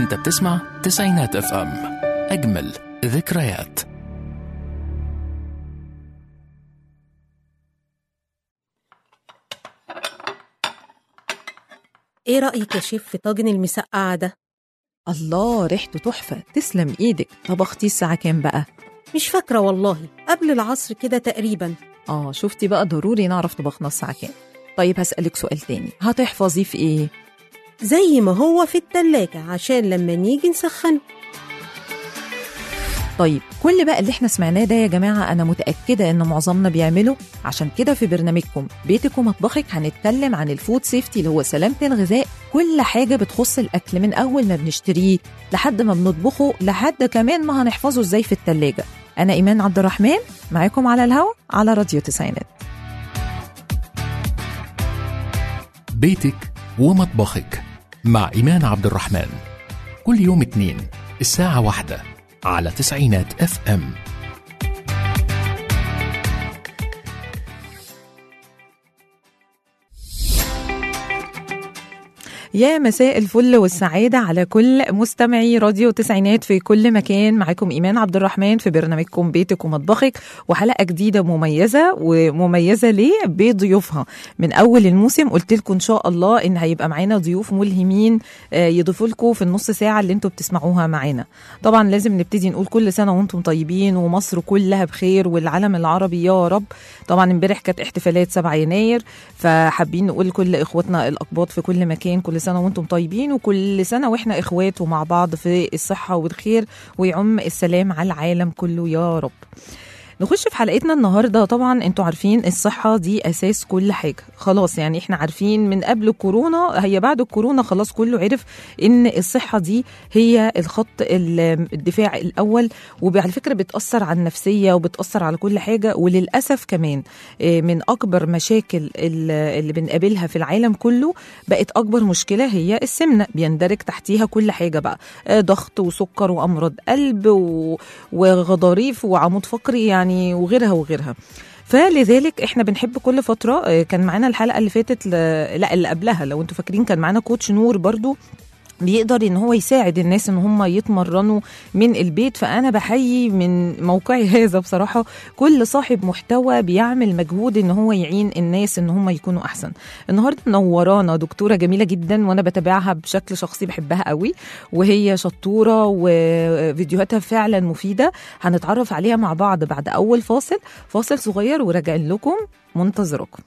انت بتسمع تسعينات اف ام اجمل ذكريات ايه رأيك يا شيف في طاجن المسقعة ده؟ الله ريحته تحفة تسلم ايدك طبختي الساعة كام بقى؟ مش فاكرة والله قبل العصر كده تقريبا اه شفتي بقى ضروري نعرف طبخنا الساعة كام طيب هسألك سؤال تاني هتحفظيه في ايه؟ زي ما هو في التلاجة عشان لما نيجي نسخن طيب كل بقى اللي احنا سمعناه ده يا جماعة أنا متأكدة إن معظمنا بيعمله عشان كده في برنامجكم بيتك ومطبخك هنتكلم عن الفود سيفتي اللي هو سلامة الغذاء كل حاجة بتخص الأكل من أول ما بنشتريه لحد ما بنطبخه لحد كمان ما هنحفظه إزاي في التلاجة أنا إيمان عبد الرحمن معاكم على الهوا على راديو تسعينات بيتك ومطبخك مع إيمان عبد الرحمن كل يوم اتنين الساعة واحدة على تسعينات اف ام يا مساء الفل والسعادة على كل مستمعي راديو تسعينات في كل مكان معاكم إيمان عبد الرحمن في برنامجكم بيتك ومطبخك وحلقة جديدة مميزة ومميزة ليه بضيوفها من أول الموسم قلت لكم إن شاء الله إن هيبقى معانا ضيوف ملهمين آه، يضيفوا لكم في النص ساعة اللي انتوا بتسمعوها معانا طبعا لازم نبتدي نقول كل سنة وانتم طيبين ومصر كلها بخير والعالم العربي يا رب طبعا امبارح كانت احتفالات 7 يناير فحابين نقول لكل اخواتنا الاقباط في كل مكان كل سنه وانتم طيبين وكل سنه واحنا اخوات ومع بعض في الصحه والخير ويعم السلام على العالم كله يا رب نخش في حلقتنا النهارده طبعا انتوا عارفين الصحه دي اساس كل حاجه خلاص يعني احنا عارفين من قبل الكورونا هي بعد الكورونا خلاص كله عرف ان الصحه دي هي الخط ال- الدفاع الاول وعلى فكره بتاثر على النفسيه وبتاثر على كل حاجه وللاسف كمان آه، من اكبر مشاكل ال- اللي بنقابلها في العالم كله بقت اكبر مشكله هي السمنه بيندرج تحتيها كل حاجه بقى آه، ضغط وسكر وامراض قلب و- وغضاريف وعمود فقري يعني وغيرها وغيرها فلذلك احنا بنحب كل فتره آه، كان معانا الحلقه اللي فاتت ل... لا اللي قبلها لو انتوا فاكرين كان معانا كوتش نور برضو بيقدر ان هو يساعد الناس ان هم يتمرنوا من البيت فانا بحيي من موقعي هذا بصراحه كل صاحب محتوى بيعمل مجهود ان هو يعين الناس ان هم يكونوا احسن النهارده منورانا دكتوره جميله جدا وانا بتابعها بشكل شخصي بحبها قوي وهي شطوره وفيديوهاتها فعلا مفيده هنتعرف عليها مع بعض بعد اول فاصل فاصل صغير وراجعين لكم منتظركم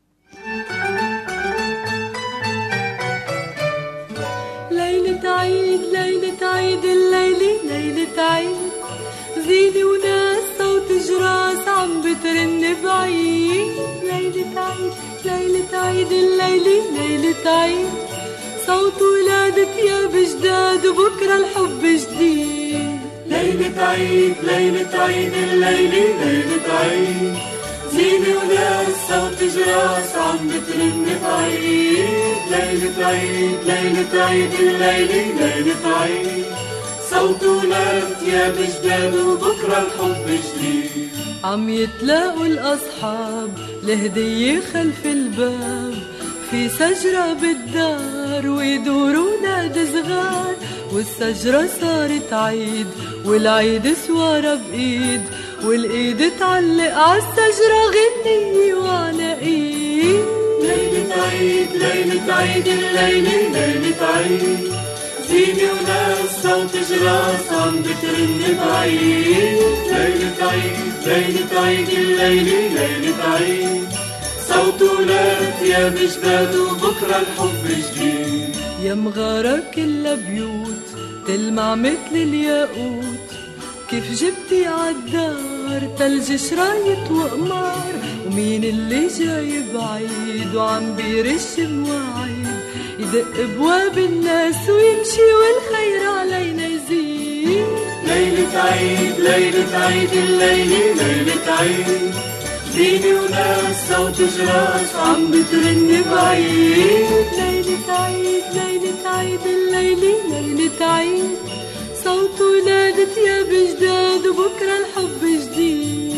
ليلة عيد ليلة عيد الليلة ليلة عيد زينة وناس صوت جراس عم بترن بعيد ليلة عيد ليلة عيد الليلة ليلة عيد صوت ولادة يا جداد وبكرة الحب جديد ليلة عيد ليلة عيد الليلة ليلة عيد زينة وناس صوت جراس عم بترن بعيد ليلة عيد ليلة عيد الليلة ليلة عيد صوت ولاد يا بجداد وبكرة الحب جديد عم يتلاقوا الأصحاب لهدية خلف الباب في شجرة بالدار ويدوروا نادي صغار والشجرة صارت عيد والعيد سوارة بإيد والإيد تعلق عالشجرة غنية وعلى إيد ليلة عيد ليلة عيد الليلة ليلة عيد زينة وناس صوت جراس عم بترن بعيد ليلة عيد ليلة عيد الليلة ليلة عيد صوت ولاد يا بجداد وبكرة الحب جديد يا مغارة كلها بيوت تلمع مثل الياقوت كيف جبتي عالدار تلج شرايط وقمار ومين اللي جاي بعيد وعم بيرش مواعيد يدق بواب الناس ويمشي والخير علينا يزيد ليلة عيد ليلة عيد الليلة ليلة عيد زينة وناس صوت جراس عم بترن بعيد ليلة عيد ليلة عيد الليلة ليلة عيد صوت ولادة يا بجداد وبكرة الحب جديد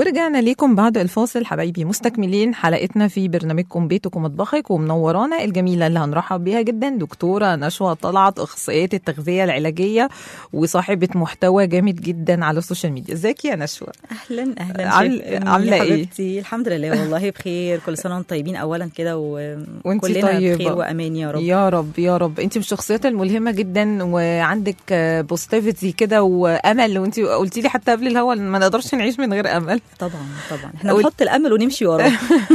ورجعنا ليكم بعد الفاصل حبايبي مستكملين حلقتنا في برنامجكم بيتك ومطبخك ومنورانا الجميله اللي هنرحب بيها جدا دكتوره نشوى طلعت اخصائيه التغذيه العلاجيه وصاحبه محتوى جامد جدا على السوشيال ميديا ازيك يا نشوى اهلا اهلا عامل- شيف أمي عاملة يا إيه؟ حبيبتي الحمد لله والله بخير كل سنه وانتم طيبين اولا كده و- وانتي وكلنا طيبة. بخير وامان يا رب يا رب يا رب انت من الشخصيات الملهمه جدا وعندك بوستيفيتي كده وامل وانت قلتي لي حتى قبل الهوا ما نقدرش نعيش من غير امل طبعا طبعا احنا قول- نحط الامل ونمشي وراه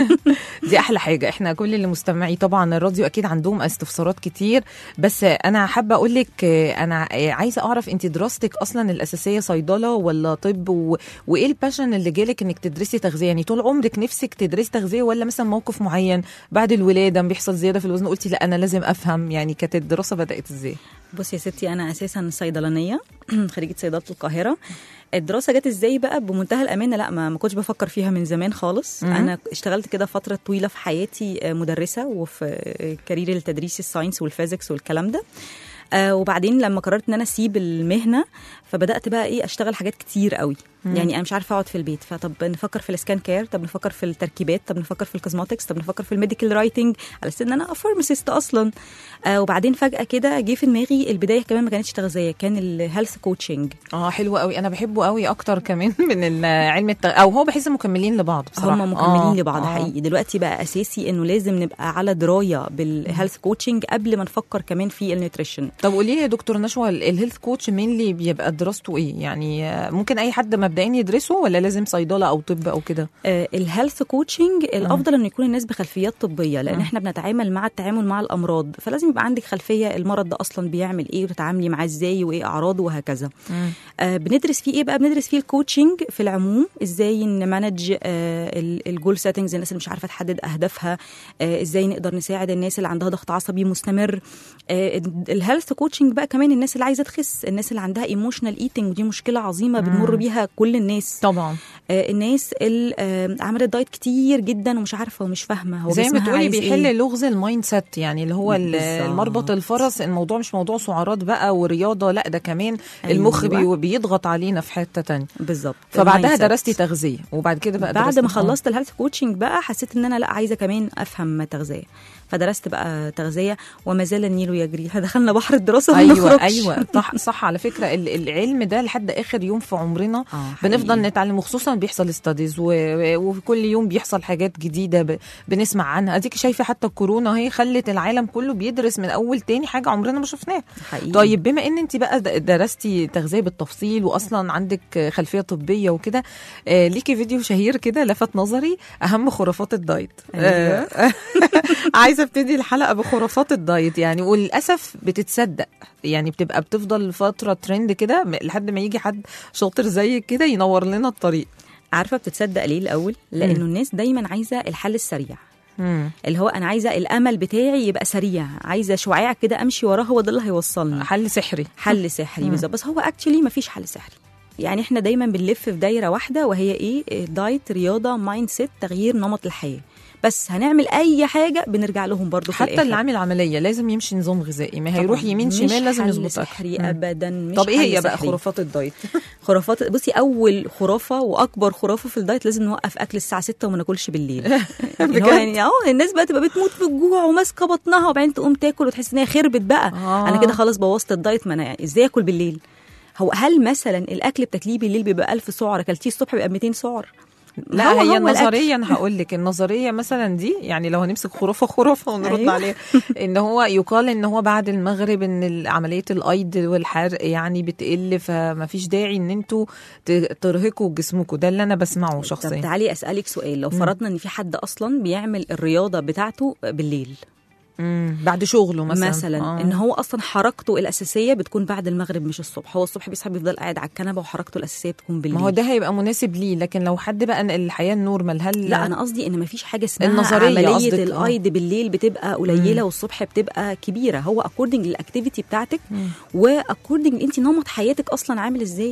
دي احلى حاجه احنا كل اللي مستمعي طبعا الراديو اكيد عندهم استفسارات كتير بس انا حابه اقول لك انا عايزه اعرف انت دراستك اصلا الاساسيه صيدله ولا طب و... وايه الباشن اللي جالك انك تدرسي تغذيه يعني طول عمرك نفسك تدرسي تغذيه ولا مثلا موقف معين بعد الولاده بيحصل زياده في الوزن قلتي لا انا لازم افهم يعني كانت الدراسه بدات ازاي بصي يا ستي انا اساسا صيدلانيه خريجه صيدله القاهره الدراسه جت ازاي بقى بمنتهى الامانه لا ما, ما كنتش بفكر فيها من زمان خالص مم. انا اشتغلت كده فتره طويله في حياتي آه، مدرسه وفي آه، كارير التدريس الساينس والفيزيكس والكلام ده آه وبعدين لما قررت ان انا اسيب المهنه فبدات بقى ايه اشتغل حاجات كتير قوي مم. يعني انا مش عارفه اقعد في البيت فطب نفكر في السكان كير طب نفكر في التركيبات طب نفكر في الكوزماتكس طب نفكر في الميديكال رايتنج على اساس ان انا فارماسيست اصلا آه وبعدين فجاه كده جه في دماغي البدايه كمان ما كانتش تغذيه كان الهيلث كوتشنج اه حلو قوي انا بحبه قوي اكتر كمان من ال- علم التغ... او هو بحس مكملين لبعض بصراحه هم مكملين آه، لبعض آه. حقيقي دلوقتي بقى اساسي انه لازم نبقى على درايه بالهيلث كوتشنج قبل ما نفكر كمان في النيوتريشن طب قولي لي يا دكتور نشوى ال- الهيلث كوتش مين اللي بيبقى دراسته ايه يعني آه، ممكن اي حد مبدئيا يدرسه ولا لازم صيدله او طب او كده آه، الهيلث كوتشنج الافضل انه يكون الناس بخلفيات طبيه لان مم. احنا بنتعامل مع التعامل مع الامراض فلازم يبقى عندك خلفيه المرض ده اصلا بيعمل ايه وتتعاملي معاه ازاي وايه اعراضه وهكذا آه بندرس فيه ايه بقى بندرس فيه الكوتشنج في العموم ازاي نمانج آه الجول سيتنجز الناس اللي مش عارفه تحدد اهدافها آه ازاي نقدر نساعد الناس اللي عندها ضغط عصبي مستمر آه الهيلث كوتشنج بقى كمان الناس اللي عايزه تخس الناس اللي عندها ايموشنال ايتنج ودي مشكله عظيمه بنمر مم. بيها كل الناس طبعا آه، الناس اللي آه، عملت دايت كتير جدا ومش عارفه ومش فاهمه هو زي ما جسمها بتقولي عايز بيحل إيه. لغز المايند سيت يعني اللي هو ال- بالظبط. المربط الفرس الموضوع مش موضوع سعرات بقى ورياضه لا ده كمان المخ أيوة. بي- بيضغط علينا في حته تانية بالظبط فبعدها المايند سيت. درستي تغذيه وبعد كده بقى بعد درستي- ما آه. خلصت الهيلث كوتشنج بقى حسيت ان انا لا عايزه كمان افهم تغذيه فدرست بقى تغذيه وما زال النيل يجري دخلنا بحر الدراسه وما ايوه نخرجش. ايوه صح صح على فكره ال- العلم ده لحد اخر يوم في عمرنا آه، حقيقي. بنفضل نتعلم وخصوصا بيحصل ستاديز وكل يوم بيحصل حاجات جديده ب... بنسمع عنها اديك شايفه حتى الكورونا هي خلت العالم كله بيدرس من اول تاني حاجه عمرنا ما شفناها حقيقي. طيب بما ان انت بقى د- درستي تغذيه بالتفصيل واصلا عندك خلفيه طبيه وكده آه ليكي فيديو شهير كده لفت نظري اهم خرافات الدايت أيوة. آه عايزه ابتدي الحلقه بخرافات الدايت يعني وللاسف بتتصدق يعني بتبقى بتفضل فتره ترند كده م- لحد ما يجي حد شاطر زيك كده ينور لنا الطريق عارفه بتصدق ليه الاول لانه الناس دايما عايزه الحل السريع مم. اللي هو انا عايزه الامل بتاعي يبقى سريع عايزه شعاع كده امشي وراه هو ده اللي هيوصلني حل سحري حل سحري مم. بالظبط بس هو اكشلي ما فيش حل سحري يعني احنا دايما بنلف في دايره واحده وهي ايه دايت رياضه مايند سيت تغيير نمط الحياه بس هنعمل اي حاجه بنرجع لهم برضو في حتى الآخر. اللي عامل عمليه لازم يمشي نظام غذائي ما هيروح طبعاً. يمين مش شمال لازم حل يظبط سحري أكل. مم. ابدا مش طب ايه حل هي بقى سحري. خرافات الدايت خرافات بصي اول خرافه واكبر خرافه في الدايت لازم نوقف اكل الساعه 6 وما ناكلش بالليل يعني هو بجد؟ يعني اه الناس بقى تبقى بتموت في الجوع وماسكه بطنها وبعدين تقوم تاكل وتحس ان هي خربت بقى آه. انا كده خلاص بوظت الدايت ما انا ازاي اكل بالليل هو هل مثلا الاكل بتاكليه بالليل بيبقى 1000 سعر اكلتيه الصبح بيبقى 200 سعر لا هو- هي هو الأكل. النظريه انا هقول لك النظريه مثلا دي يعني لو هنمسك خرافه خرافه ونرد أيوة. عليها ان هو يقال ان هو بعد المغرب ان عمليه الايض والحرق يعني بتقل فما فيش داعي ان انتوا ت- ترهقوا جسمكم ده اللي انا بسمعه طب شخصيا تعالي اسالك سؤال لو مم. فرضنا ان في حد اصلا بيعمل الرياضه بتاعته بالليل مم. بعد شغله مثلا مثلا آه. ان هو اصلا حركته الاساسيه بتكون بعد المغرب مش الصبح هو الصبح بيصحى بيفضل قاعد على الكنبه وحركته الاساسيه بتكون بالليل ما هو ده هيبقى مناسب ليه لكن لو حد بقى الحياه النورمال هل لا انا قصدي ان مفيش حاجه اسمها النظرية عمليه قصدك، آه. الايض بالليل بتبقى قليله مم. والصبح بتبقى كبيره هو اكوردنج للاكتيفيتي بتاعتك مم. واكوردنج انت نمط حياتك اصلا عامل ازاي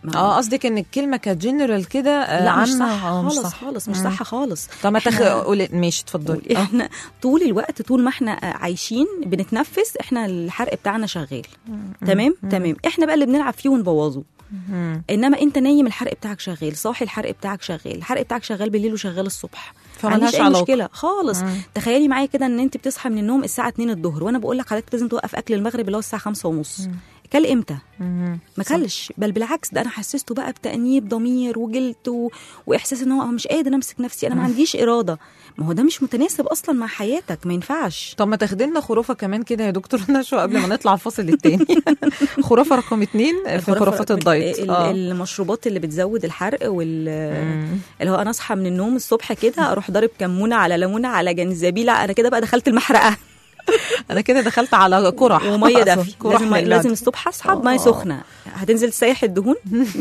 ما- اه قصدك ان الكلمه كانت جنرال كده آه، لا مش عامة. صح آه، خالص خالص مش مم. صح خالص طب ما تخ... إحنا- قولي ماشي اتفضلي آه. احنا طول الوقت طول ما احنا عايشين بنتنفس احنا الحرق بتاعنا شغال تمام تمام احنا بقى اللي بنلعب فيه ونبوظه مم. انما انت نايم الحرق بتاعك شغال صاحي الحرق بتاعك شغال الحرق بتاعك شغال بالليل وشغال الصبح ما فملهاش عنديش اي علاقة. مشكله خالص مم. تخيلي معايا كده ان انت بتصحى من النوم الساعه 2 الظهر وانا بقول لك حضرتك لازم توقف اكل المغرب اللي هو الساعه 5 ونص كل امتى مم. ما كلش بل بالعكس ده انا حسسته بقى بتانيب ضمير وجلد و... واحساس ان هو أنا مش قادر امسك نفسي انا ما عنديش اراده ما هو ده مش متناسب اصلا مع حياتك ما ينفعش طب ما تاخدي لنا خرافه كمان كده يا دكتور نشوى قبل ما نطلع الفاصل التاني خرافه رقم اتنين في الخرافة- خرافات الدايت ال- آه. المشروبات اللي بتزود الحرق وال مم. اللي هو انا اصحى من النوم الصبح كده اروح ضارب كمونه على ليمونه على جنزبيل انا كده بقى دخلت المحرقه انا كده دخلت على قرح وميه دافيه قرح لازم, من لازم اللعب. الصبح اسحب آه. ميه سخنه هتنزل تسيح الدهون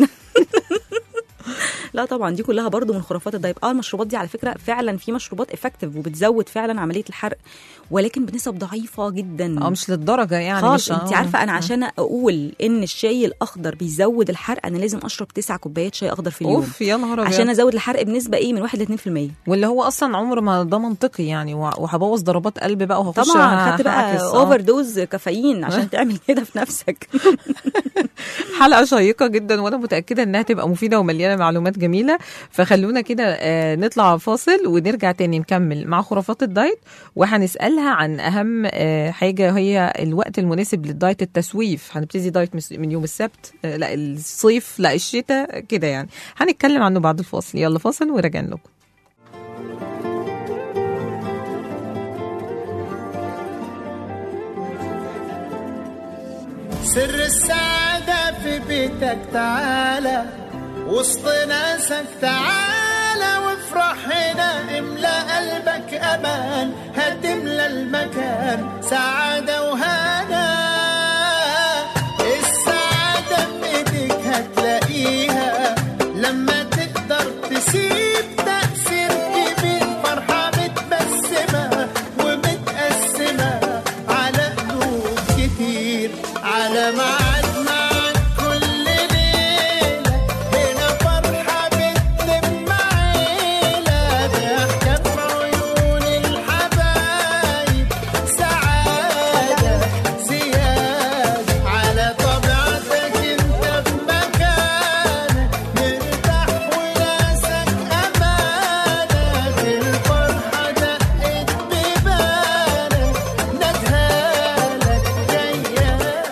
لا طبعا دي كلها برضو من خرافات الدايت اه المشروبات دي على فكره فعلا في مشروبات افكتيف وبتزود فعلا عمليه الحرق ولكن بنسب ضعيفه جدا اه مش للدرجه يعني خالص مش انت عارفه انا عشان اقول ان الشاي الاخضر بيزود الحرق انا لازم اشرب تسع كوبايات شاي اخضر في اليوم اوف يا نهار ابيض عشان ازود الحرق بنسبه ايه من 1 ل 2% واللي هو اصلا عمر ما ده منطقي يعني وه- وهبوظ ضربات قلب بقى وهخش طبعا خدت هعكس. بقى آه. اوفر دوز كافيين عشان تعمل كده في نفسك حلقه شيقه جدا وانا متاكده انها تبقى مفيده ومليانه معلومات جميله فخلونا كده آه، نطلع فاصل ونرجع تاني نكمل مع خرافات الدايت وهنسالها عن اهم آه، حاجه هي الوقت المناسب للدايت التسويف هنبتدي دايت مس- من يوم السبت آه، لا الصيف لا الشتاء كده يعني هنتكلم عنه بعد الفاصل يلا فاصل وراجعين لكم سر السعادة في بيتك تعالى وسط ناسك تعالى وافرح هنا املى قلبك امان هتملى المكان سعادة وهنا السعادة في ايديك هتلاقيها لما تقدر تسيب تأثير كبير فرحة متبسمة ومتقسمة على قلوب كتير على ميعاد معاك كل ليلة هنا فرحة بتلم عيلة ضحكة في عيون الحبايب سعادة زيادة على طبيعتك انت في مكانك مرتاح وناسك امانك الفرحة دقت ببالك ندهالك جيالك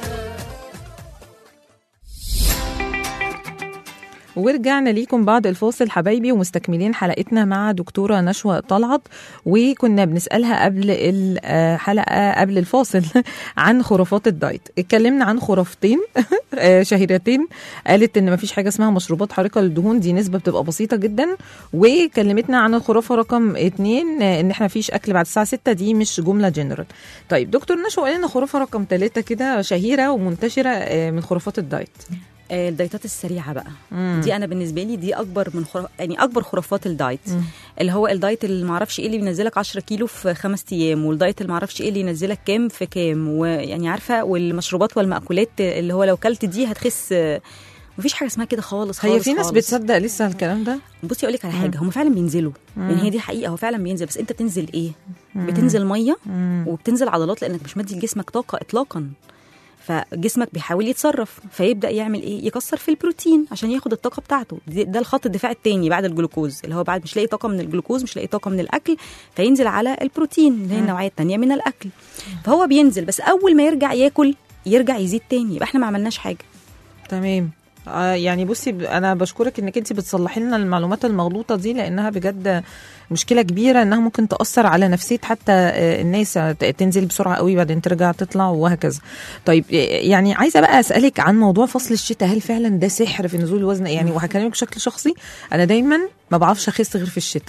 ورجعنا ليكم بعد الفاصل حبايبي ومستكملين حلقتنا مع دكتورة نشوى طلعت وكنا بنسألها قبل الحلقة قبل الفاصل عن خرافات الدايت اتكلمنا عن خرافتين آه، شهيرتين قالت ان مفيش حاجة اسمها مشروبات حارقة للدهون دي نسبة بتبقى بسيطة جدا وكلمتنا عن الخرافة رقم اتنين آه، ان احنا مفيش اكل بعد الساعة 6 دي مش جملة جنرال طيب دكتور نشوى قال لنا خرافة رقم ثلاثة كده شهيرة ومنتشرة آه، من خرافات الدايت آه، الدايتات السريعه بقى مم. دي انا بالنسبه لي دي اكبر من خرا... يعني اكبر خرافات الدايت مم. اللي هو الدايت اللي معرفش ايه اللي بينزلك 10 كيلو في خمس ايام والدايت اللي معرفش ايه اللي ينزلك كام في كام ويعني عارفه والمشروبات والمأكولات اللي هو لو كلت دي هتخس آه، مفيش حاجه اسمها كده خالص هي خالص في ناس خالص. بتصدق لسه الكلام ده بصي اقول لك على حاجه هم فعلا بينزلوا يعني هي دي حقيقه هو فعلا بينزل بس انت بتنزل ايه بتنزل ميه وبتنزل عضلات لانك مش مدي لجسمك طاقه اطلاقا فجسمك بيحاول يتصرف فيبدا يعمل ايه يكسر في البروتين عشان ياخد الطاقه بتاعته دي- ده الخط الدفاع التاني بعد الجلوكوز اللي هو بعد مش لاقي طاقه من الجلوكوز مش لاقي طاقه من الاكل فينزل على البروتين اللي هي النوعيه التانيه من الاكل فهو بينزل بس اول ما يرجع ياكل يرجع يزيد تاني يبقى احنا ما عملناش حاجه تمام آه يعني بصي ب- انا بشكرك انك انت بتصلحي لنا المعلومات المغلوطه دي لانها بجد مشكله كبيره انها ممكن تاثر على نفسيه حتى آه، الناس ت- تنزل بسرعه قوي بعدين ترجع تطلع وهكذا طيب آه، يعني عايزه بقى اسالك عن موضوع فصل الشتاء هل فعلا ده سحر في نزول الوزن يعني وهكلمك بشكل شخصي انا دايما ما بعرفش اخس غير في الشتاء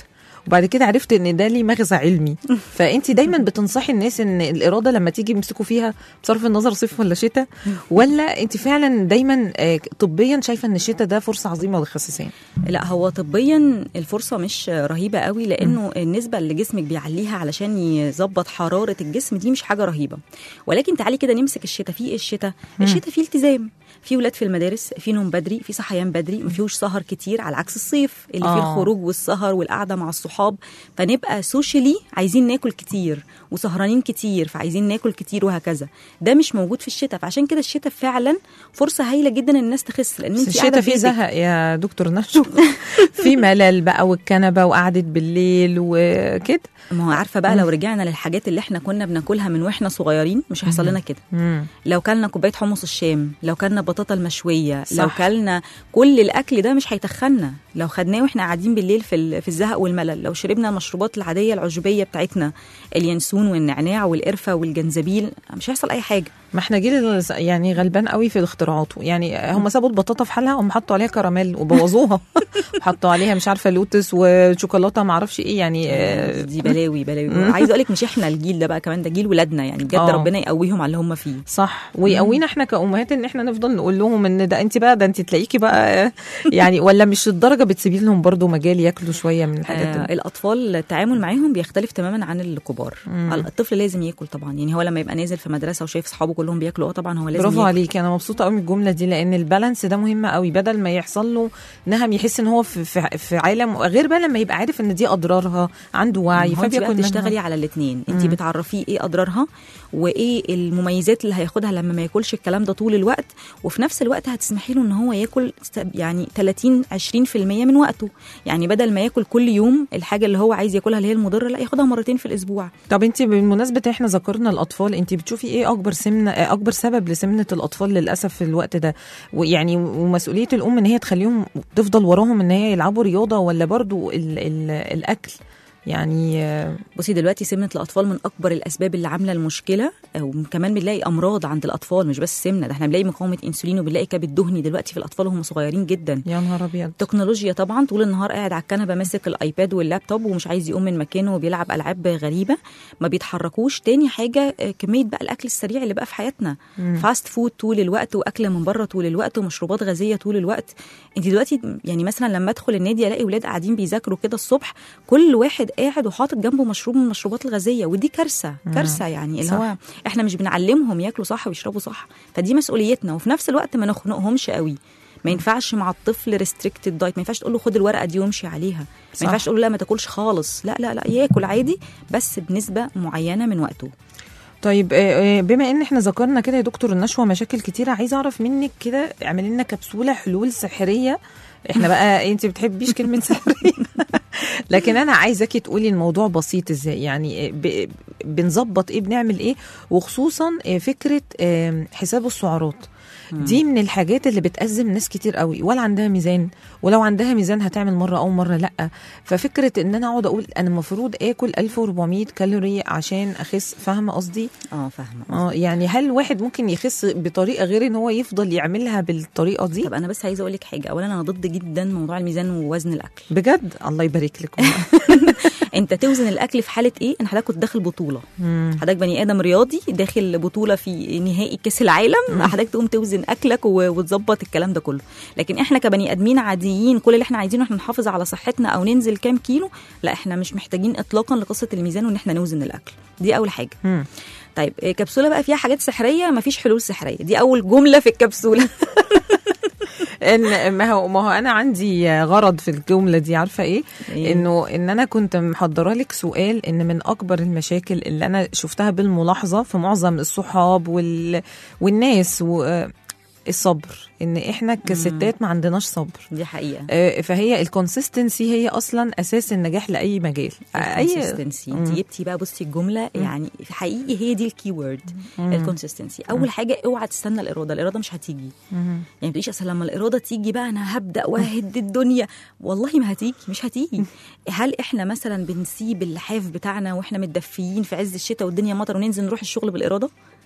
وبعد كده عرفت ان ده ليه مغزى علمي فانت دايما بتنصحي الناس ان الاراده لما تيجي يمسكوا فيها بصرف النظر صيف ولا شتاء ولا انت فعلا دايما آه، طبيا شايفه ان الشتاء ده فرصه عظيمه للخساسين لا هو طبيا الفرصه مش رهيبه قوي لانه النسبه اللي جسمك بيعليها علشان يظبط حراره الجسم دي مش حاجه رهيبه ولكن تعالي كده نمسك الشتاء في ايه الشتاء الشتاء فيه التزام في ولاد في المدارس في نوم بدري في صحيان بدري ما فيهوش سهر كتير على عكس الصيف اللي فيه آه. الخروج والسهر والقعده مع الصحاب فنبقى سوشيالي عايزين ناكل كتير وسهرانين كتير فعايزين ناكل كتير وهكذا ده مش موجود في الشتاء فعشان كده الشتاء فعلا فرصه هايله جدا ان الناس تخس لان بس انت قاعده الشتاء في فيه بيتك. زهق يا دكتور نشو في ملل بقى والكنبه وقعده بالليل وكده ما هو عارفه بقى لو رجعنا للحاجات اللي احنا كنا بناكلها من واحنا صغيرين مش هيحصل لنا كده مم. لو كلنا كوبايه حمص الشام لو كلنا بطاطا المشويه صح. لو كلنا كل الاكل ده مش هيتخننا لو خدناه واحنا قاعدين بالليل في ال- في الزهق والملل لو شربنا المشروبات العاديه العشبيه بتاعتنا اليانسون والنعناع والقرفه والجنزبيل مش هيحصل اي حاجه ما احنا جيل ال- يعني غلبان قوي في الاختراعات يعني هم سابوا البطاطا في حالها هم حطوا عليها كراميل وبوظوها حطوا عليها مش عارفه لوتس وشوكولاته ما اعرفش ايه يعني آه، دي بلاوي بلاوي عايزه اقول لك مش احنا الجيل ده بقى كمان ده جيل ولادنا يعني بجد آه. ربنا يقويهم على اللي هم فيه صح ويقوينا احنا كامهات ان احنا نفضل نقول لهم ان ده انت بقى ده انت تلاقيكي بقى يعني ولا مش الدرجه بتسيبي لهم برضو مجال ياكلوا شويه من الحاجات آه دي الاطفال التعامل معاهم بيختلف تماما عن الكبار الطفل لازم ياكل طبعا يعني هو لما يبقى نازل في مدرسه وشايف اصحابه كلهم بياكلوا اه طبعا هو لازم برافو ياكل. عليكي انا مبسوطه قوي من الجمله دي لان البالانس ده مهم قوي بدل ما يحصل له نهم يحس ان هو في, في, في عالم غير بقى لما يبقى عارف ان دي اضرارها عنده وعي هو انت بقى فبياكل منها. بتشتغلي على الاثنين انت بتعرفيه ايه اضرارها وايه المميزات اللي هياخدها لما ما ياكلش الكلام ده طول الوقت وفي نفس الوقت هتسمحي له ان هو ياكل س- يعني 30 20% من وقته يعني بدل ما ياكل كل يوم الحاجه اللي هو عايز ياكلها اللي هي المضره لا ياخدها مرتين في الاسبوع طب انت بمناسبه احنا ذكرنا الاطفال انت بتشوفي ايه اكبر سمنه اكبر سبب لسمنه الاطفال للاسف في الوقت ده ويعني ومسؤوليه الام ان هي تخليهم تفضل وراهم ان هي يلعبوا رياضه ولا برضو ال ال الاكل يعني آه، بصي دلوقتي سمنه الاطفال من اكبر الاسباب اللي عامله المشكله وكمان بنلاقي امراض عند الاطفال مش بس سمنه ده احنا بنلاقي مقاومه انسولين وبنلاقي كبد دهني دلوقتي في الاطفال وهم صغيرين جدا يا نهار ابيض تكنولوجيا طبعا طول النهار قاعد على الكنبه ماسك الايباد واللابتوب ومش عايز يقوم من مكانه وبيلعب العاب غريبه ما بيتحركوش تاني حاجه آه، كميه بقى الاكل السريع اللي بقى في حياتنا فاست فود طول الوقت واكل من بره طول الوقت ومشروبات غازيه طول الوقت انت دلوقتي يعني مثلا لما ادخل النادي الاقي ولاد قاعدين بيذاكروا كده الصبح كل واحد قاعد وحاطط جنبه مشروب من المشروبات الغازيه ودي كارثه كارثه يعني اللي صح. هو احنا مش بنعلمهم ياكلوا صح ويشربوا صح فدي مسؤوليتنا وفي نفس الوقت ما نخنقهمش قوي ما ينفعش مع الطفل ريستريكتد دايت ما ينفعش تقول له خد الورقه دي وامشي عليها صح. ما ينفعش تقول له لا ما تاكلش خالص لا لا لا ياكل عادي بس بنسبه معينه من وقته طيب آه، آه، بما ان احنا ذكرنا كده يا دكتور النشوه مشاكل كتيره عايزه اعرف منك كده اعملي لنا كبسوله حلول سحريه احنا بقى انت بتحبيش كلمه سحريه لكن انا عايزاكي تقولي الموضوع بسيط ازاي يعني آه، ب- بنظبط ايه بنعمل ايه وخصوصا آه، فكره آه، حساب السعرات دي من الحاجات اللي بتأزم ناس كتير قوي ولا عندها ميزان ولو عندها ميزان هتعمل مرة أو مرة لأ ففكرة إن أنا أقعد أقول أنا المفروض آكل 1400 كالوري عشان أخس فاهمة قصدي؟ اه فاهمه اه يعني هل واحد ممكن يخس بطريقه غير ان هو يفضل يعملها بالطريقه دي طب انا بس عايزه اقول لك حاجه اولا انا ضد جدا موضوع الميزان ووزن الاكل بجد الله يبارك لك انت توزن الاكل في حاله ايه ان حضرتك كنت داخل بطوله حضرتك بني ادم رياضي داخل بطوله في نهائي كاس العالم حضرتك تقوم توزن اكلك و- وتظبط الكلام ده كله لكن احنا كبني ادمين عاديين كل اللي احنا عايزينه احنا نحافظ على صحتنا او ننزل كام كيلو لا احنا مش محتاجين اطلاقا لقصه الميزان وان احنا نوزن الاكل دي اول حاجه مم. طيب إيه، كبسوله بقى فيها حاجات سحريه مفيش حلول سحريه دي اول جمله في الكبسوله ان ما هو ما هو انا عندي غرض في الجمله دي عارفه ايه إيه؟ انه ان انا كنت محضره لك سؤال ان من اكبر المشاكل اللي انا شفتها بالملاحظه في معظم الصحاب وال والناس و الصبر ان احنا كستات ما عندناش صبر دي حقيقه آه، فهي الكونسيستنسي هي اصلا اساس النجاح لاي مجال اي الكونسستنسي انت جبتي بقى بصي الجمله يعني حقيقي هي دي الكي وورد الكونسستنسي اول حاجه اوعى تستنى الاراده الاراده مش هتيجي يعني ما تقوليش اصل لما الاراده تيجي بقى انا هبدا واهد الدنيا والله ما هتيجي مش هتيجي هل احنا مثلا بنسيب اللحاف بتاعنا واحنا متدفيين في عز الشتاء والدنيا مطر وننزل نروح الشغل بالاراده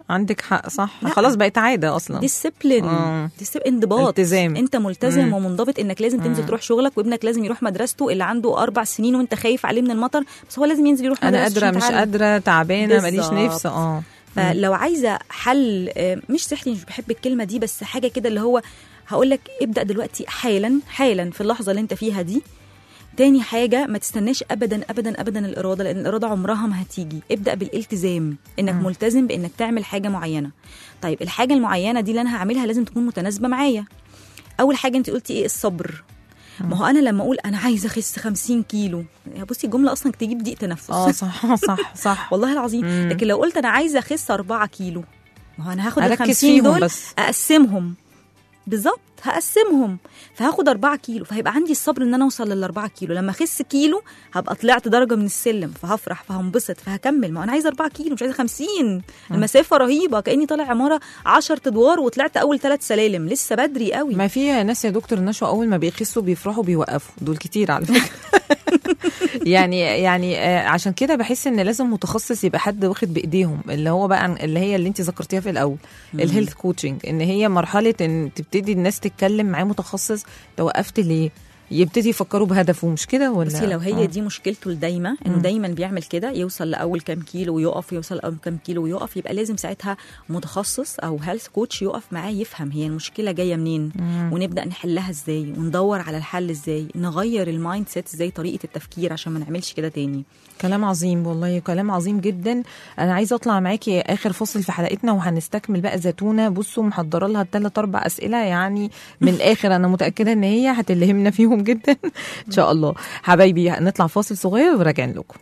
عندك حق صح خلاص بقت عاده اصلا ديسيبلين آه. ديسيب انضباط التزام. انت ملتزم مم. ومنضبط انك لازم تنزل تروح شغلك وابنك لازم يروح مدرسته اللي عنده اربع سنين وانت خايف عليه من المطر بس هو لازم ينزل يروح انا مدرسته قادره عشان مش يتعلم. قادره تعبانه ماليش بالظبط. نفس اه فلو عايزه حل آه، مش سحري مش بحب الكلمه دي بس حاجه كده اللي هو هقول لك ابدا دلوقتي حالا حالا في اللحظه اللي انت فيها دي تاني حاجة ما تستناش أبدا أبدا أبدا الإرادة لأن الإرادة عمرها ما هتيجي ابدأ بالالتزام إنك مم. ملتزم بإنك تعمل حاجة معينة طيب الحاجة المعينة دي اللي أنا هعملها لازم تكون متناسبة معايا أول حاجة أنت قلتي إيه الصبر ما هو أنا لما أقول أنا عايزة أخس 50 كيلو يا بصي الجملة أصلا تجيب ضيق تنفس اه صح صح صح والله العظيم مم. لكن لو قلت انا عايزه اخس 4 كيلو ما هو انا هاخد ال اركز 50 فيهم دول بس اقسمهم بالظبط هقسمهم فهاخد 4 كيلو فهيبقى عندي الصبر ان انا اوصل لل 4 كيلو لما اخس كيلو هبقى طلعت درجه من السلم فهفرح فهنبسط فهكمل ما انا عايزه 4 كيلو مش عايزه 50 المسافه رهيبه كاني طالع عماره 10 ادوار وطلعت اول ثلاث سلالم لسه بدري قوي ما في ناس يا دكتور نشوى اول ما بيخسوا بيفرحوا بيوقفوا دول كتير على فكره يعني يعني آه، عشان كده بحس ان لازم متخصص يبقى حد واخد بايديهم اللي هو بقى اللي هي اللي انت ذكرتيها في الاول الهيلث كوتشنج ان هي مرحله ان تبتدي الناس تتكلم معاه متخصص انت وقفت ليه يبتدي يفكروا بهدفه مش كده ولا بصي لو هي آه. دي مشكلته الدايمه انه مم. دايما بيعمل كده يوصل لاول كام كيلو ويقف يوصل لاول كام كيلو ويقف يبقى لازم ساعتها متخصص او هيلث كوتش يقف معاه يفهم هي المشكله جايه منين مم. ونبدا نحلها ازاي وندور على الحل ازاي نغير المايند سيت ازاي طريقه التفكير عشان ما نعملش كده تاني كلام عظيم والله كلام عظيم جدا انا عايزه اطلع معاكي اخر فصل في حلقتنا وهنستكمل بقى زيتونه بصوا محضره لها ثلاث اربع اسئله يعني من الاخر انا متاكده ان هي هتلهمنا فيهم جدا ان شاء الله حبايبي نطلع فاصل صغير وراجعين لكم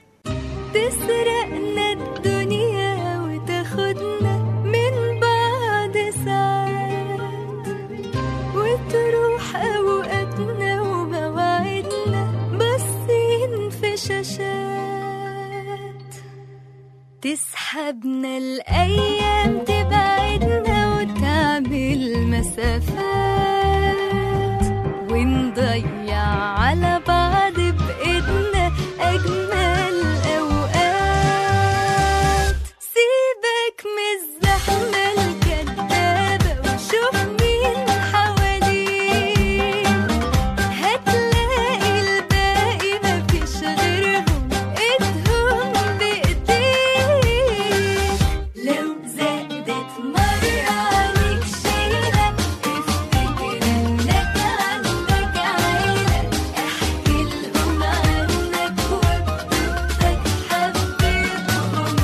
تسرقنا الدنيا وتاخدنا من بعد ساعات وتروح أوقاتنا ومواعيدنا باصين في شاشات تسحبنا الأيام تبعدنا وتعمل مسافات ونضيع على بعض بإيدنا أجمل أوقات سيبك من الزحمة الكدابة وشوف مين حواليك هتلاقي الباقي مفيش غيرهم ايدهم بايديك لو زادت مرة عليك شيلة افتكر انك عندك عيلة احكي لهم عنك وبدك حبيتهم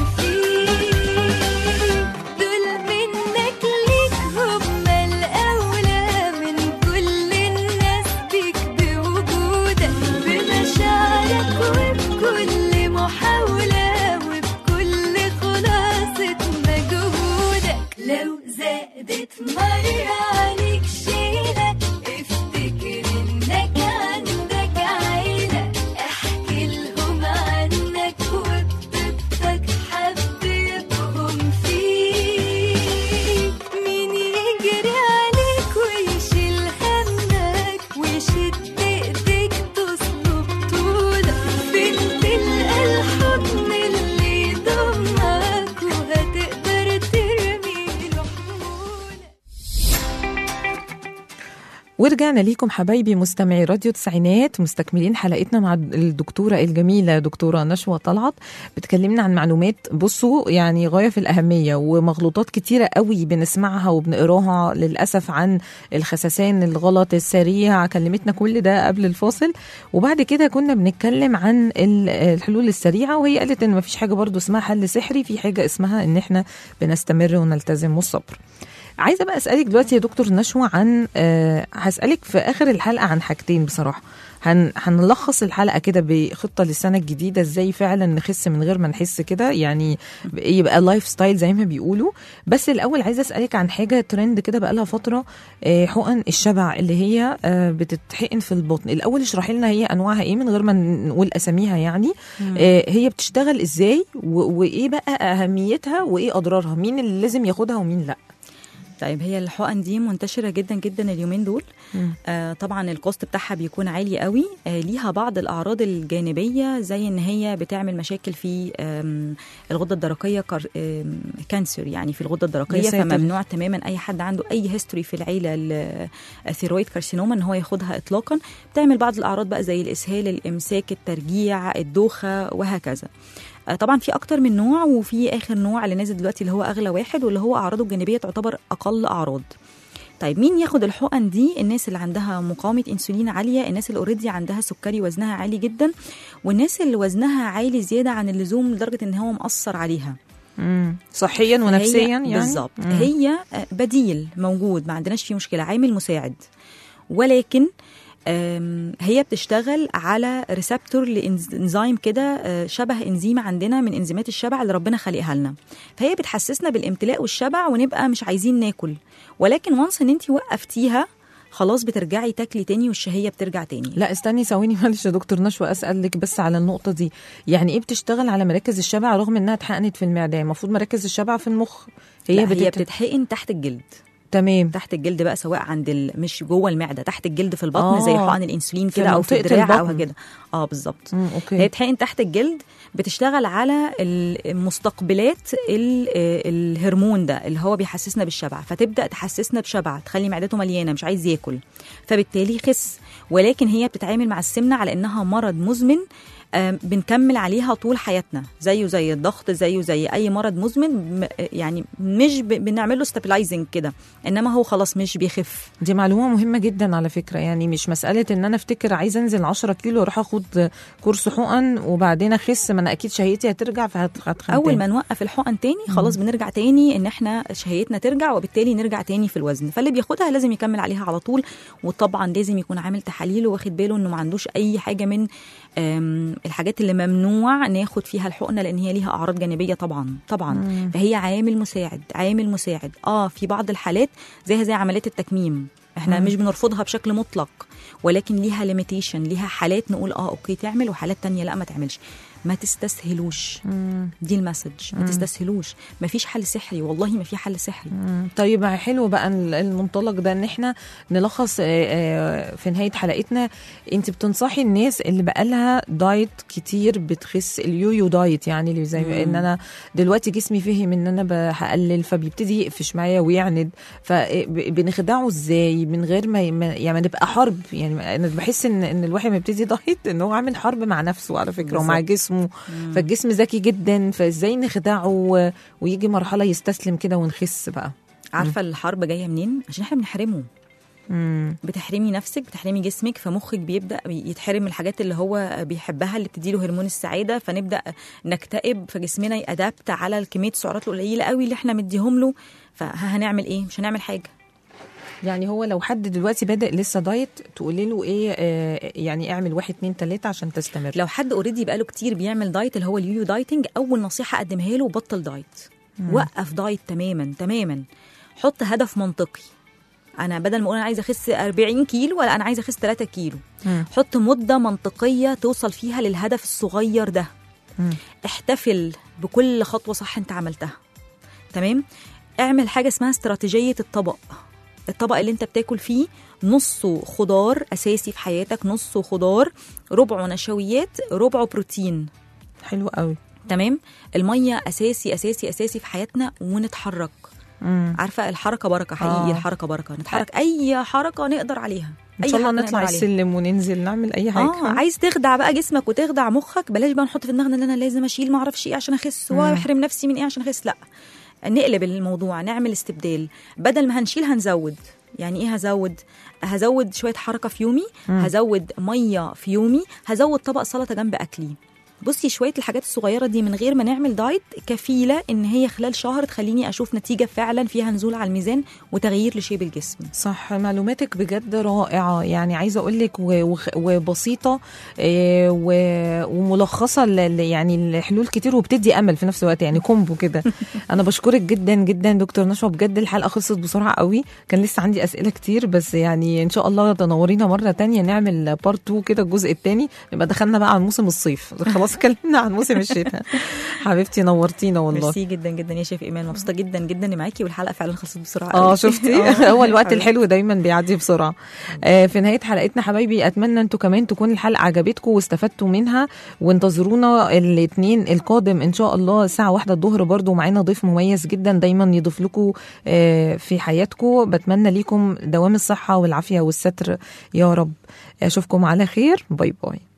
فيك دول منك ليك هما الأولى من كل الناس بيك بوجودك بمشاعرك وبكل محاولة وبكل خلاصة مجهودك لو زادت مرة عليك شيلة افتكر انك عندك عيلة احكي لهم عنك وبدك حبيبهم فيك مين يجري عليك ويشيل همك ويشد ايديك تصلب طولك فين تلقى الحضن اللي يضمك وهتقدر ترمي له حمولك ورجعنا ليكم حبايبي مستمعي راديو تسعينات مستكملين حلقتنا مع الدكتوره الجميله دكتوره نشوى طلعت بتكلمنا عن معلومات بصوا يعني غايه في الاهميه ومغلوطات كتيره قوي بنسمعها وبنقراها للاسف عن الخسسان الغلط السريع كلمتنا كل ده قبل الفاصل وبعد كده كنا بنتكلم عن ال- الحلول السريعه وهي قالت ان مفيش حاجه برضو اسمها حل سحري في حاجه اسمها ان احنا بنستمر ونلتزم والصبر عايزه بقى اسالك دلوقتي يا دكتور نشوى عن آه هسالك في اخر الحلقه عن حاجتين بصراحه هن هنلخص الحلقه كده بخطه للسنه الجديده ازاي فعلا نخس من غير ما نحس كده يعني يبقى لايف ستايل زي ما بيقولوا بس الاول عايزه اسالك عن حاجه ترند كده بقى لها فتره آه حقن الشبع اللي هي آه بتتحقن في البطن الاول اشرحي لنا هي انواعها ايه من غير ما نقول اساميها يعني آه هي بتشتغل ازاي و- وايه بقى اهميتها وايه اضرارها مين اللي لازم ياخدها ومين لا طيب هي الحقن دي منتشرة جدا جدا اليومين دول مم. آه طبعا الكوست بتاعها بيكون عالي قوي آه ليها بعض الأعراض الجانبية زي إن هي بتعمل مشاكل في آم، الغدة الدرقية كار آم، كانسر يعني في الغدة الدرقية يا ساتر. فممنوع تماما أي حد عنده أي هيستوري في العيلة الثيرويد كارسينوما إن هو ياخدها إطلاقا بتعمل بعض الأعراض بقى زي الإسهال الإمساك الترجيع الدوخة وهكذا آه، طبعا في اكتر من نوع وفي اخر نوع اللي نازل دلوقتي اللي هو اغلى واحد واللي هو اعراضه الجانبيه تعتبر اقل اعراض طيب مين ياخد الحقن دي الناس اللي عندها مقاومه انسولين عاليه الناس اللي اوريدي عندها سكري وزنها عالي جدا والناس اللي وزنها عالي زياده عن اللزوم لدرجه ان هو مأثر عليها مم. صحيا ونفسيا هي يعني بالظبط مم. هي آه، بديل موجود ما عندناش فيه مشكله عامل مساعد ولكن آم، هي بتشتغل على ريسبتور لانزيم كده آه، شبه انزيم عندنا من انزيمات الشبع اللي ربنا خلقها لنا فهي بتحسسنا بالامتلاء والشبع ونبقى مش عايزين ناكل ولكن وانس ان انت وقفتيها خلاص بترجعي تاكلي تاني والشهيه بترجع تاني لا استني ثواني معلش يا دكتور نشوى اسالك بس على النقطه دي يعني ايه بتشتغل على مراكز الشبع رغم انها اتحقنت في المعده يعني المفروض مراكز الشبع في المخ هي, بتت- هي بتتحقن تحت الجلد تمام تحت الجلد بقى سواء عند ال... مش جوه المعده تحت الجلد في البطن آه. زي حقن الانسولين في كده او في منطقة الدراع او البطن. كده اه بالظبط مم، هي اوكي بتحقن تحت الجلد بتشتغل على المستقبلات ال- آه، الهرمون ده اللي هو بيحسسنا بالشبع فتبدا تحسسنا بشبع تخلي معدته مليانه مش عايز ياكل فبالتالي يخس ولكن هي بتتعامل مع السمنه على انها مرض مزمن آم، بنكمل عليها طول حياتنا زيه زي الضغط زيه زي اي مرض مزمن م- يعني مش ب- بنعمل له ستابلايزنج كده انما هو خلاص مش بيخف دي معلومه مهمه جدا على فكره يعني مش مساله ان انا افتكر عايزه انزل 10 كيلو واروح اخد كورس حقن وبعدين اخس ما انا اكيد شهيتي هترجع فهتخن اول ما نوقف الحقن تاني خلاص بنرجع تاني ان احنا شهيتنا ترجع وبالتالي نرجع تاني في الوزن فاللي بياخدها لازم يكمل عليها على طول وطبعا لازم يكون عامل تحاليل واخد باله انه ما عندوش اي حاجه من آم، الحاجات اللي ممنوع ناخد فيها الحقنه لان هي ليها اعراض جانبيه طبعا طبعا فهي عامل مساعد عامل مساعد اه في بعض الحالات زيها زي عمليات التكميم احنا مش بنرفضها بشكل مطلق ولكن ليها ليميتيشن ليها حالات نقول اه اوكي تعمل وحالات تانية لا ما تعملش ما تستسهلوش دي المسج ما تستسهلوش ما فيش حل سحري والله ما في حل سحري مم. طيب حلو بقى ال- المنطلق ده ان احنا نلخص آه، آه، في نهايه حلقتنا انت بتنصحي الناس اللي بقالها دايت كتير بتخس اليويو دايت يعني اللي زي ان انا دلوقتي جسمي فهم ان انا ب- هقلل فبيبتدي يقفش معايا ويعند فبنخدعه ازاي من غير ما ي- ما- يعني ما نبقى حرب يعني انا بحس ان ان الواحد ما يبتدي دايت ان هو عامل حرب مع نفسه على فكره ومع بالظبط. جسمه فالجسم ذكي جدا فازاي نخدعه و- ويجي مرحله يستسلم كده ونخس بقى عارفه الحرب جايه منين عشان احنا بنحرمه مم. بتحرمي نفسك بتحرمي جسمك فمخك بيبدا يتحرم من الحاجات اللي هو بيحبها اللي بتديله هرمون السعاده فنبدا نكتئب فجسمنا يأدابت على كميه السعرات القليله قوي اللي احنا مديهم له فهنعمل ايه مش هنعمل حاجه يعني هو لو حد دلوقتي بادئ لسه دايت تقولي له ايه آه يعني اعمل واحد اتنين تلاته عشان تستمر لو حد اوريدي بقاله كتير بيعمل دايت اللي هو اليويو دايتنج اول نصيحه اقدمها له بطل دايت وقف دايت تماما تماما حط هدف منطقي انا بدل ما اقول انا عايزه اخس 40 كيلو ولا انا عايزه اخس 3 كيلو مم. حط مده منطقيه توصل فيها للهدف الصغير ده مم. احتفل بكل خطوه صح انت عملتها تمام اعمل حاجه اسمها استراتيجيه الطبق الطبق اللي انت بتاكل فيه نصه خضار اساسي في حياتك نصه خضار ربعه نشويات ربعه بروتين حلو قوي تمام الميه اساسي اساسي اساسي في حياتنا ونتحرك مم. عارفه الحركه بركه حقيقي آه. آه. الحركه بركه نتحرك اي حركه نقدر عليها ان أي شاء الله حركة نطلع نقدر عليها. السلم وننزل نعمل اي حاجه اه عايز تخدع بقى جسمك وتخدع مخك بلاش بقى نحط في دماغنا ان انا لازم اشيل ما اعرفش ايه عشان اخس واحرم نفسي من ايه عشان اخس لا نقلب الموضوع نعمل استبدال بدل ما هنشيل هنزود يعني ايه هزود هزود شويه حركه في يومي هزود ميه في يومي هزود طبق سلطه جنب اكلي بصي شويه الحاجات الصغيره دي من غير ما نعمل دايت كفيله ان هي خلال شهر تخليني اشوف نتيجه فعلا فيها نزول على الميزان وتغيير لشيب الجسم صح معلوماتك بجد رائعة يعني عايزة أقول لك و- وخ- وبسيطة آه، و- وملخصة ل- ل- يعني الحلول كتير وبتدي أمل في نفس الوقت يعني كومبو كده أنا بشكرك جدا جدا دكتور نشوى بجد الحلقة خلصت بسرعة قوي كان لسه عندي أسئلة كتير بس يعني إن شاء الله تنورينا مرة تانية نعمل بارت 2 كده الجزء التاني نبقى دخلنا بقى على موسم الصيف خلاص خلاص اتكلمنا عن موسم الشتاء حبيبتي نورتينا والله ميرسي جدا جدا يا شيف ايمان مبسوطه جدا جدا اني معاكي والحلقه فعلا خلصت بسرعه اه قوي. شفتي آه. هو الوقت حبيبتي. الحلو دايما بيعدي بسرعه آه في نهايه حلقتنا حبايبي اتمنى انتوا كمان تكون الحلقه عجبتكم واستفدتوا منها وانتظرونا الاثنين القادم ان شاء الله الساعه واحدة الظهر برضو معانا ضيف مميز جدا دايما يضيف لكم آه في حياتكم بتمنى ليكم دوام الصحه والعافيه والستر يا رب اشوفكم على خير باي باي